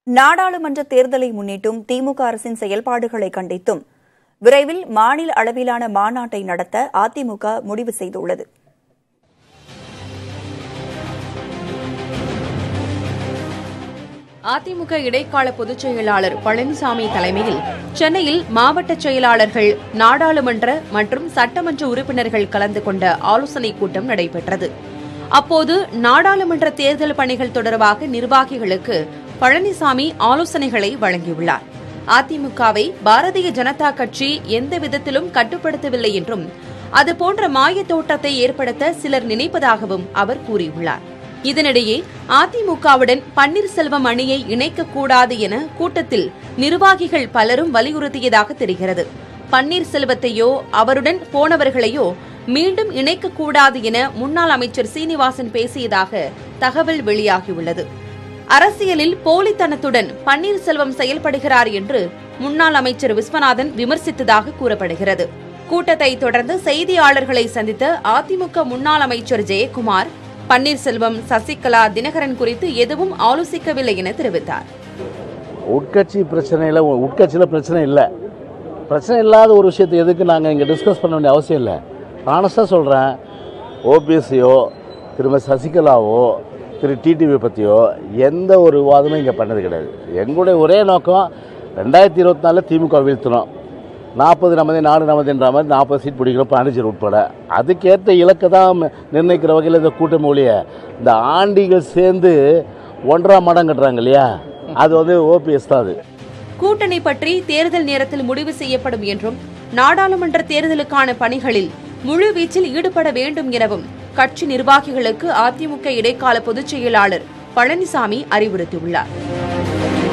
நாடாளுமன்ற தேர்தலை முன்னிட்டும் திமுக அரசின் செயல்பாடுகளை கண்டித்தும் விரைவில் மாநில அளவிலான மாநாட்டை நடத்த அதிமுக முடிவு செய்துள்ளது அதிமுக இடைக்கால பொதுச் செயலாளர் பழனிசாமி தலைமையில் சென்னையில் மாவட்ட செயலாளர்கள் நாடாளுமன்ற மற்றும் சட்டமன்ற உறுப்பினர்கள் கலந்து கொண்ட ஆலோசனைக் கூட்டம் நடைபெற்றது அப்போது நாடாளுமன்ற தேர்தல் பணிகள் தொடர்பாக நிர்வாகிகளுக்கு பழனிசாமி ஆலோசனைகளை வழங்கியுள்ளார் அதிமுகவை பாரதிய ஜனதா கட்சி எந்த விதத்திலும் கட்டுப்படுத்தவில்லை என்றும் அதுபோன்ற மாயத் தோட்டத்தை ஏற்படுத்த சிலர் நினைப்பதாகவும் அவர் கூறியுள்ளார் இதனிடையே அதிமுகவுடன் பன்னீர்செல்வம் அணியை இணைக்கக்கூடாது என கூட்டத்தில் நிர்வாகிகள் பலரும் வலியுறுத்தியதாக தெரிகிறது பன்னீர்செல்வத்தையோ அவருடன் போனவர்களையோ மீண்டும் இணைக்கக்கூடாது என முன்னாள் அமைச்சர் சீனிவாசன் பேசியதாக தகவல் வெளியாகியுள்ளது அரசியலில் போலித்தனத்துடன் பன்னீர்செல்வம் செயல்படுகிறார் என்று முன்னாள் அமைச்சர் விஸ்வநாதன் விமர்சித்ததாக கூறப்படுகிறது கூட்டத்தை தொடர்ந்து செய்தியாளர்களை சந்தித்த அதிமுக முன்னாள் அமைச்சர் ஜெயக்குமார் பன்னீர்செல்வம் சசிகலா தினகரன் குறித்து எதுவும் ஆலோசிக்கவில்லை என தெரிவித்தார் உட்கட்சி பிரச்சனையில் உட்கட்சியில் பிரச்சனை இல்லை பிரச்சனை இல்லாத ஒரு விஷயத்தை எதுக்கு நாங்கள் இங்கே டிஸ்கஸ் பண்ண வேண்டிய அவசியம் இல்லை ஆனஸ்டாக சொல்கிறேன் ஓபிஎஸ்சியோ திரும்ப சசிகலாவோ திரு டிடிவி பற்றியோ எந்த ஒரு விவாதமும் இங்கே பண்ணது கிடையாது எங்களுடைய ஒரே நோக்கம் ரெண்டாயிரத்தி இருபத்தி நாலில் திமுக வீழ்த்தணும் நாற்பது நமதே நாடு நமதுன்ற மாதிரி நாற்பது சீட் பிடிக்கணும் பாண்டிச்சேரி உட்பட அதுக்கேற்ற இலக்கை தான் நிர்ணயிக்கிற வகையில் இந்த கூட்டம் ஒழிய இந்த ஆண்டிகள் சேர்ந்து ஒன்றாம் மடம் கட்டுறாங்க இல்லையா அது வந்து ஓபிஎஸ் தான் அது கூட்டணி பற்றி தேர்தல் நேரத்தில் முடிவு செய்யப்படும் என்றும் நாடாளுமன்ற தேர்தலுக்கான பணிகளில் முழுவீச்சில் ஈடுபட வேண்டும் எனவும் கட்சி நிர்வாகிகளுக்கு அதிமுக இடைக்கால பொதுச் செயலாளர் பழனிசாமி அறிவுறுத்தியுள்ளார்